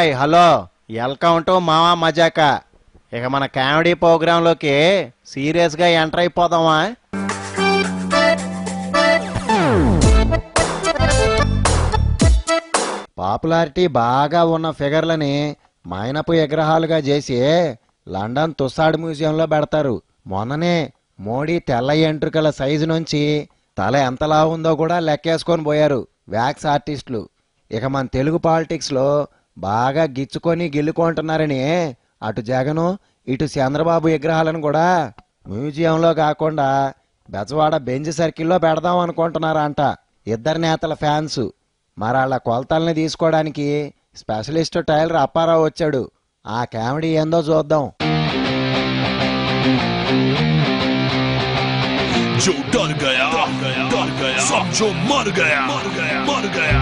Hi hello welcome to మావా మజాక ఇక మన కామెడీ ప్రోగ్రాంలోకి సీరియస్గా ఎంటర్ అయిపోదామా పాపులారిటీ బాగా ఉన్న ఫిగర్లని మైనపు విగ్రహాలుగా చేసి లండన్ తుస్సాడ్ మ్యూజియంలో పెడతారు మొన్ననే మోడీ తెల్ల ఎంట్రుకల సైజు నుంచి తల ఎంతలా ఉందో కూడా లెక్కేసుకొని పోయారు వ్యాక్స్ ఆర్టిస్టులు ఇక మన తెలుగు పాలిటిక్స్లో బాగా గిచ్చుకొని గెలుకుంటున్నారని అటు జగను ఇటు చంద్రబాబు విగ్రహాలను కూడా మ్యూజియంలో కాకుండా బెజవాడ బెంజ్ సర్కిల్లో పెడదాం అనుకుంటున్నారంట ఇద్దరు నేతల ఫ్యాన్స్ మరి వాళ్ళ కొలతల్ని తీసుకోవడానికి స్పెషలిస్ట్ టైలర్ అప్పారావు వచ్చాడు ఆ కామెడీ ఏందో చూద్దాం जो डर गया डर गया समझो मर गया मर गया मर गया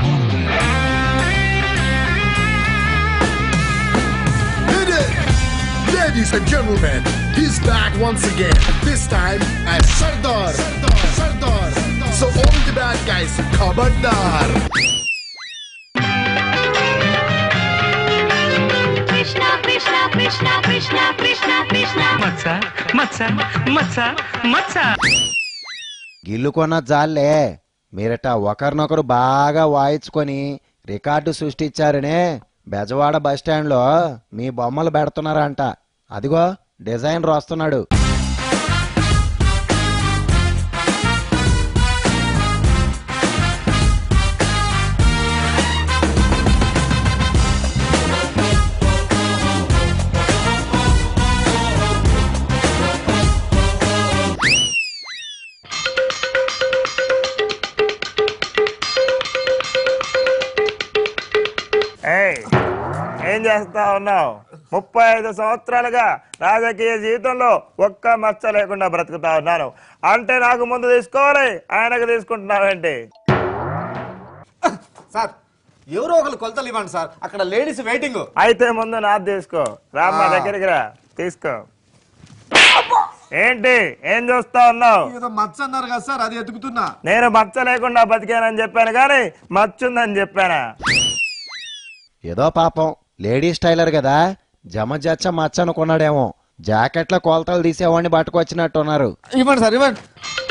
Hit it! Ladies and gentlemen, he's back once again. This time as Sardar. Sardar. Sardar. So all the bad guys, Kabadar. Krishna, Krishna, Krishna, Krishna, Krishna, Krishna. మచ్చ మచ్చ మచ్చ మచ్చ గిల్లుకొన్న జాలే మీరట ఒకరినొకరు బాగా వాయించుకొని రికార్డు సృష్టించారనే బెజవాడ బస్టాండ్లో మీ బొమ్మలు పెడుతున్నారంట అదిగో డిజైనర్ వస్తున్నాడు ఏయ్ ఏం చేస్తా ఉన్నావు ముప్పై ఐదు సంవత్సరాలుగా రాజకీయ జీవితంలో ఒక్క మచ్చ లేకుండా బ్రతుకుతా ఉన్నాను అంటే నాకు ముందు తీసుకోవాలి ఆయనకు తీసుకుంటున్నావేంటి సార్ ఎవరో ఒకరు కొలతలు ఇవ్వండి సార్ అక్కడ లేడీస్ వెయిటింగ్ అయితే ముందు నాది తీసుకో రామ్మా దగ్గరికి రా తీసుకో ఏంటి ఏం చూస్తా ఉన్నావు ఏదో మచ్చ అన్నారు కదా సార్ అది ఎతుకుతున్నా నేను మచ్చ లేకుండా బతికానని చెప్పాను కానీ మచ్చుందని చెప్పానా ఏదో పాపం లేడీస్ టైలర్ కదా జమజచ్చ మచ్చ అనుకున్నాడేమో జాకెట్ల కొలతలు తీసేవాడిని పట్టుకొచ్చినట్టున్నారు ఇవ్వండి సార్ ఇవ్వండి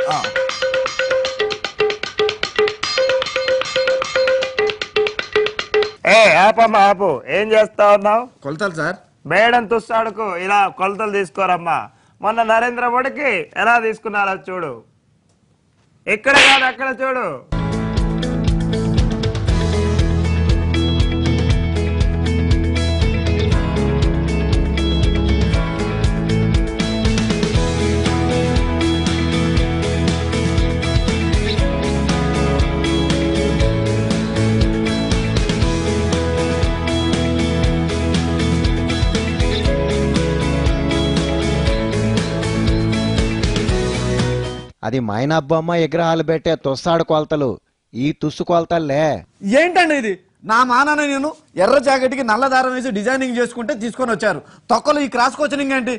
ఏ ఆపమ్మా ఆపు ఏం చేస్తా ఉన్నావు కొలతలు సార్ మేడం తుస్సాడుకు ఇలా కొలతలు తీసుకోరమ్మా మొన్న నరేంద్ర మోడీకి ఎలా తీసుకున్నారో చూడు ఇక్కడ కాదు అక్కడ చూడు అది మైనబ్బమ్మ విగ్రహాలు పెట్టే తుస్సాడు కొలతలు ఈ తుస్సు కొలతల్లే ఏంటండి ఇది నా మానాన నేను ఎర్ర జాకెట్ కి నల్ల దారం వేసి డిజైనింగ్ చేసుకుంటే తీసుకొని వచ్చారు తొక్కలు ఈ క్రాస్ కోచనింగ్ ఏంటి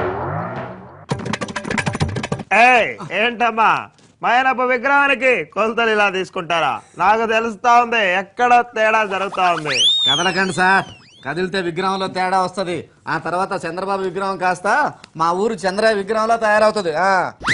ఏయ్ ఏంటమ్మా మైనప్ప విగ్రహానికి కొలతలు ఇలా తీసుకుంటారా నాకు తెలుస్తా ఉంది ఎక్కడ తేడా జరుగుతా ఉంది కదలకండి సార్ కదిలితే విగ్రహంలో తేడా వస్తది ఆ తర్వాత చంద్రబాబు విగ్రహం కాస్త మా ఊరు చంద్రయ్య విగ్రహంలో తయారవుతుంది ఆ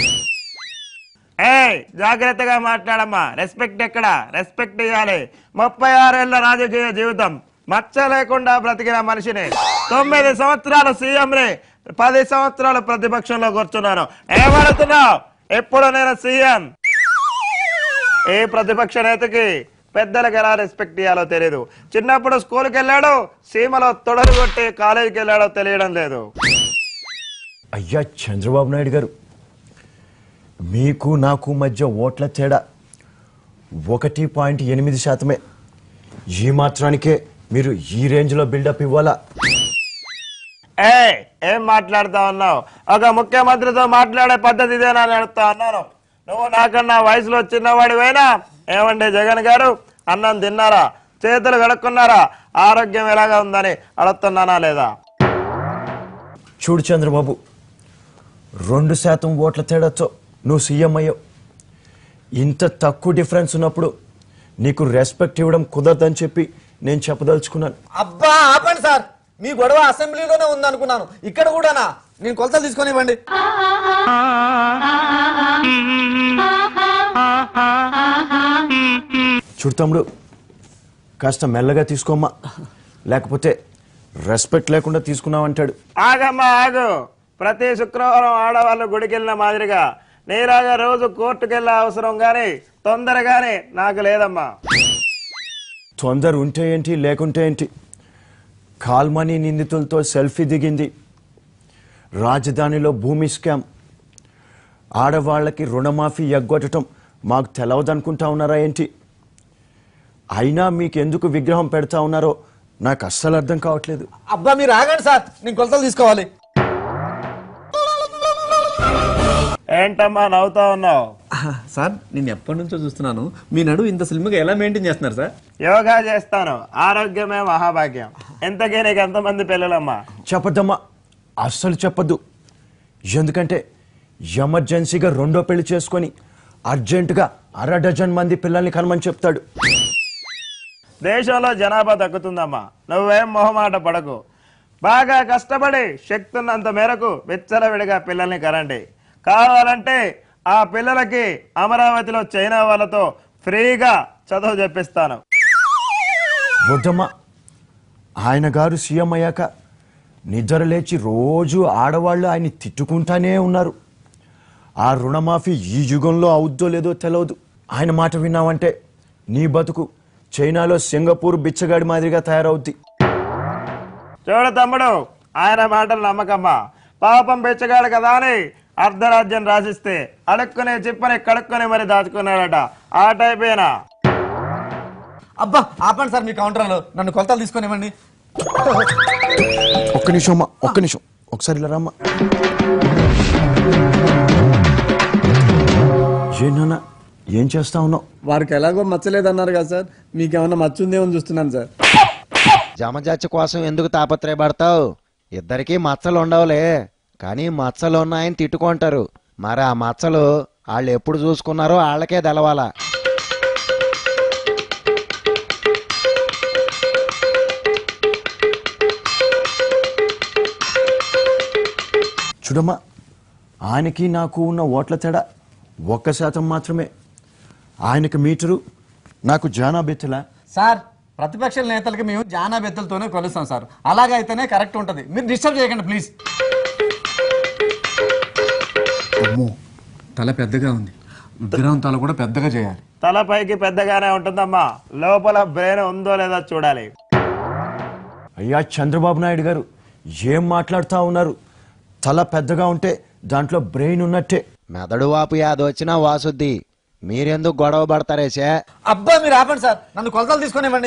ఏయ్ జాగ్రత్తగా మాట్లాడమ్మా రెస్పెక్ట్ ఎక్కడ రెస్పెక్ట్ ఇవ్వాలి ముప్పై ఆరేళ్ల రాజకీయ జీవితం మచ్చ లేకుండా బ్రతికిన మనిషిని తొమ్మిది సంవత్సరాలు సీఎంని పది సంవత్సరాలు ప్రతిపక్షంలో కూర్చున్నాను ఏమడుతున్నావు ఎప్పుడు నేను సీఎం ఏ ప్రతిపక్ష నేతకి పెద్దలకు ఎలా రెస్పెక్ట్ ఇవ్వాలో తెలియదు చిన్నప్పుడు స్కూల్కి వెళ్ళాడు సీమలో తొడలు కొట్టి కాలేజీకి వెళ్ళాడో తెలియడం లేదు అయ్యా చంద్రబాబు నాయుడు గారు మీకు నాకు మధ్య ఓట్ల తేడా ఒకటి పాయింట్ ఎనిమిది శాతమే ఈ మాత్రానికే మీరు ఈ రేంజ్లో బిల్డప్ ఇవ్వాలా ఏ ఏం మాట్లాడుతా ఉన్నావు ఒక ముఖ్యమంత్రితో మాట్లాడే పద్ధతి ఇదేనా అని అడుగుతా ఉన్నాను నువ్వు నాకన్నా వయసులో చిన్నవాడివైనా ఏమండి జగన్ గారు అన్నం తిన్నారా చేతులు కడుక్కున్నారా ఆరోగ్యం ఎలాగా ఉందని అడుగుతున్నానా లేదా చూడు చంద్రబాబు రెండు శాతం ఓట్ల తేడాతో నువ్వు సీఎం అయ్యావు ఇంత తక్కువ డిఫరెన్స్ ఉన్నప్పుడు నీకు రెస్పెక్ట్ ఇవ్వడం కుదరదని చెప్పి నేను చెప్పదలుచుకున్నాను అబ్బా ఆపండి సార్ మీ గొడవ అసెంబ్లీలోనే ఉందనుకున్నాను ఇక్కడ కూడానా నేను కొలతలు తీసుకొని ఇవ్వండి చూడు తమ్ముడు కాస్త మెల్లగా తీసుకోమ్మా లేకపోతే రెస్పెక్ట్ లేకుండా తీసుకున్నావంటాడు ఆగమ్మా ఆగు ప్రతి శుక్రవారం ఆడవాళ్ళు గుడికి వెళ్ళిన మాదిరిగా నీలాగా రోజు కోర్టుకు వెళ్ళే అవసరం గాని తొందర గాని నాకు లేదమ్మా తొందర ఉంటే ఏంటి లేకుంటే ఏంటి కాల్మనీ నిందితులతో సెల్ఫీ దిగింది రాజధానిలో భూమి స్కామ్ ఆడవాళ్ళకి రుణమాఫీ ఎగ్గొట్టడం మాకు తెలవదనుకుంటా ఉన్నారా ఏంటి అయినా మీకు ఎందుకు విగ్రహం పెడతా ఉన్నారో నాకు అస్సలు అర్థం కావట్లేదు అబ్బా మీరు ఆగండి సార్ నేను కొలతలు తీసుకోవాలి ఏంటమ్మా నవ్వుతా ఉన్నావు సార్ నేను ఎప్పటి నుంచో చూస్తున్నాను మీ నడు ఇంత స్లిమ్గా ఎలా మెయింటైన్ చేస్తున్నారు సార్ యోగా చేస్తాను ఆరోగ్యమే మహాభాగ్యం ఎంతకీ నీకు ఎంతమంది పిల్లలమ్మా చెప్పద్దమ్మా అస్సలు చెప్పద్దు ఎందుకంటే ఎమర్జెన్సీగా రెండో పెళ్లి చేసుకొని అర్జెంటుగా అర డజన్ మంది పిల్లల్ని కనమని చెప్తాడు దేశంలో జనాభా తగ్గుతుందమ్మా నువ్వేం మొహమాట పడకు బాగా కష్టపడి శక్తి ఉన్నంత మేరకు విచ్చలవిడిగా పిల్లల్ని కరండి కావాలంటే ఆ పిల్లలకి అమరావతిలో చైనా వాళ్ళతో ఫ్రీగా చదువు చెప్పిస్తాను వద్దమ్మా ఆయన గారు సీఎం అయ్యాక నిద్ర లేచి రోజు ఆడవాళ్ళు ఆయన్ని తిట్టుకుంటానే ఉన్నారు ఆ రుణమాఫీ ఈ యుగంలో అవుద్దో లేదో తెలియదు ఆయన మాట విన్నావంటే నీ బతుకు చైనాలో సింగపూర్ బిచ్చగాడి మాదిరిగా తయారవుద్ది చూడు తమ్ముడు ఆయన మాటలు నమ్మకమ్మా పాపం బెచ్చగాడు కదా అని అర్ధరాజ్యం రాసిస్తే అడుక్కునే చిప్పని కడుక్కుని మరి దాచుకున్నాడట ఆ టైపేనా అబ్బా ఆపండి సార్ మీ కౌంటర్లో నన్ను కొలతలు తీసుకొని ఇవ్వండి ఒక్క నిమిషం అమ్మా ఒక్క నిమిషం ఒకసారి ఇలా రమ్మా ఏనా ఏం చేస్తా ఉన్నావు వారికి ఎలాగో మచ్చలేదన్నారు కదా సార్ మీకేమన్నా మచ్చుందేమో చూస్తున్నాను సార్ జమజచ్చ కోసం ఎందుకు తాపత్రయపడతావు ఇద్దరికీ మచ్చలు ఉండవులే కానీ మచ్చలు ఉన్నాయని తిట్టుకుంటారు మరి ఆ మచ్చలు వాళ్ళు ఎప్పుడు చూసుకున్నారో వాళ్ళకే తెలవాలా చూడమ్మా ఆయనకి నాకు ఉన్న ఓట్ల తేడా ఒక్క శాతం మాత్రమే ఆయనకి మీటరు నాకు జానా బెత్తలా సార్ ప్రతిపక్ష నేతలకి మేము జానా బెత్తలతోనే కొలుస్తాం సార్ అలాగైతేనే కరెక్ట్ ఉంటుంది మీరు డిస్టర్బ్ చేయకండి ప్లీజ్ అమ్మో తల పెద్దగా ఉంది విగ్రహం తల కూడా పెద్దగా చేయాలి తల పైకి పెద్దగానే ఉంటుందమ్మా లోపల బ్రెయిన్ ఉందో లేదో చూడాలి అయ్యా చంద్రబాబు నాయుడు గారు ఏం మాట్లాడుతూ ఉన్నారు తల పెద్దగా ఉంటే దాంట్లో బ్రెయిన్ ఉన్నట్టే మెదడు వాపు యాది వచ్చినా వాసుద్ది మీరెందుకు గొడవ పడతారేసే అబ్బా మీరు ఆపండి సార్ నన్ను కొలతలు తీసుకొని ఇవ్వండి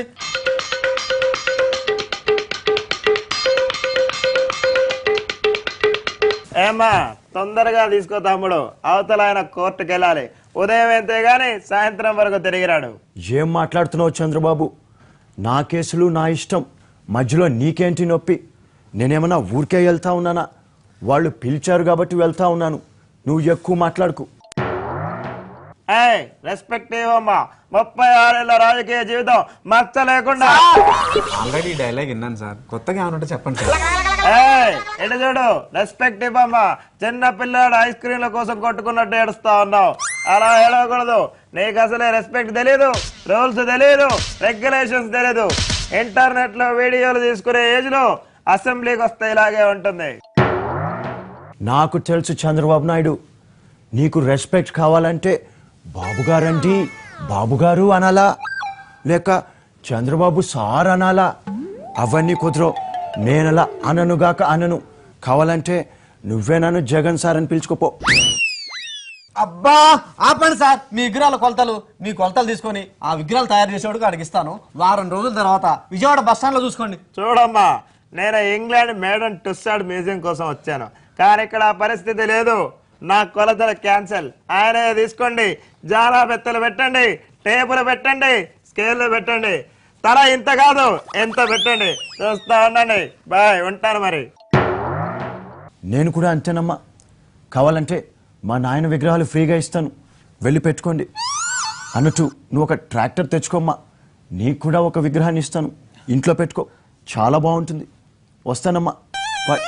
ఏమ్మా తొందరగా తీసుకో తమ్ముడు అవతల ఆయన కోర్టుకు వెళ్ళాలి ఉదయం అయితే గాని సాయంత్రం వరకు తిరిగిరాడు ఏం మాట్లాడుతున్నావు చంద్రబాబు నా కేసులు నా ఇష్టం మధ్యలో నీకేంటి నొప్పి నేనేమన్నా ఊరికే వెళ్తా ఉన్నానా వాళ్ళు పిలిచారు కాబట్టి వెళ్తా ఉన్నాను నువ్వు ఎక్కువ మాట్లాడుకు ఏయ్ రెస్పెక్ట్ ఇవ్వమ్మా ముప్పై ఆరేళ్ల రాజకీయ జీవితం మచ్చ లేకుండా ఆల్రెడీ డైలాగ్ విన్నాను సార్ కొత్తగా ఏమన్నా చెప్పండి సార్ ఏయ్ ఎటు చూడు రెస్పెక్ట్ ఇవ్వమ్మా చిన్న పిల్లాడు ఐస్ క్రీమ్ల కోసం కొట్టుకున్నట్టు ఏడుస్తా ఉన్నావు అలా ఏడవకూడదు నీకు అసలే రెస్పెక్ట్ తెలియదు రూల్స్ తెలియదు రెగ్యులేషన్స్ తెలియదు ఇంటర్నెట్ లో వీడియోలు తీసుకునే ఏజ్ లో అసెంబ్లీకి వస్తే ఇలాగే ఉంటుంది నాకు తెలుసు చంద్రబాబు నాయుడు నీకు రెస్పెక్ట్ కావాలంటే బాబుగారండి బాబుగారు అనాలా లేక చంద్రబాబు సార్ అనాలా అవన్నీ కుదరవు నేనలా అననుగాక అనను కావాలంటే నువ్వే నన్ను జగన్ సార్ అని పిలుచుకోపో అబ్బా ఆపండి సార్ మీ విగ్రహాల కొలతలు మీ కొలతలు తీసుకొని ఆ విగ్రహాలు తయారు చేసేవాడికి అడిగిస్తాను వారం రోజుల తర్వాత విజయవాడ బస్ స్టాండ్ లో చూసుకోండి చూడమ్మా నేను ఇంగ్లాండ్ మేడన్ టుస్సాడ్ మ్యూజియం కోసం వచ్చాను కానీ ఇక్కడ ఆ పరిస్థితి లేదు నా కొలతలు క్యాన్సిల్ ఆయనే తీసుకోండి జాలా బెత్తలు పెట్టండి టేపులు పెట్టండి స్కేల్ పెట్టండి తల ఇంత కాదు ఎంత పెట్టండి చూస్తా ఉండండి బాయ్ ఉంటాను మరి నేను కూడా అంతేనమ్మా కావాలంటే మా నాయన విగ్రహాలు ఫ్రీగా ఇస్తాను వెళ్ళి పెట్టుకోండి అన్నట్టు నువ్వు ఒక ట్రాక్టర్ తెచ్చుకోమ్మా నీకు కూడా ఒక విగ్రహాన్ని ఇస్తాను ఇంట్లో పెట్టుకో చాలా బాగుంటుంది వస్తానమ్మా బాయ్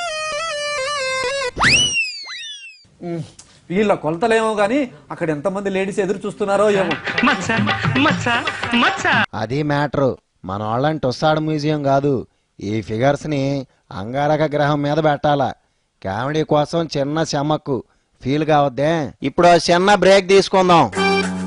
వీళ్ళ కొలతలేమో కానీ అక్కడ ఎంతమంది లేడీస్ ఎదురు చూస్తున్నారో ఏమో మచ్చ మచ్చ మచ్చ అది మ్యాటరు మన వాళ్ళని టొస్సాడ్ మ్యూజియం కాదు ఈ ఫిగర్స్ ని అంగారక గ్రహం మీద పెట్టాలా కామెడీ కోసం చిన్న చెమ్మక్కు ఫీల్ కావద్దే ఇప్పుడు ఓ చిన్న బ్రేక్ తీసుకుందాం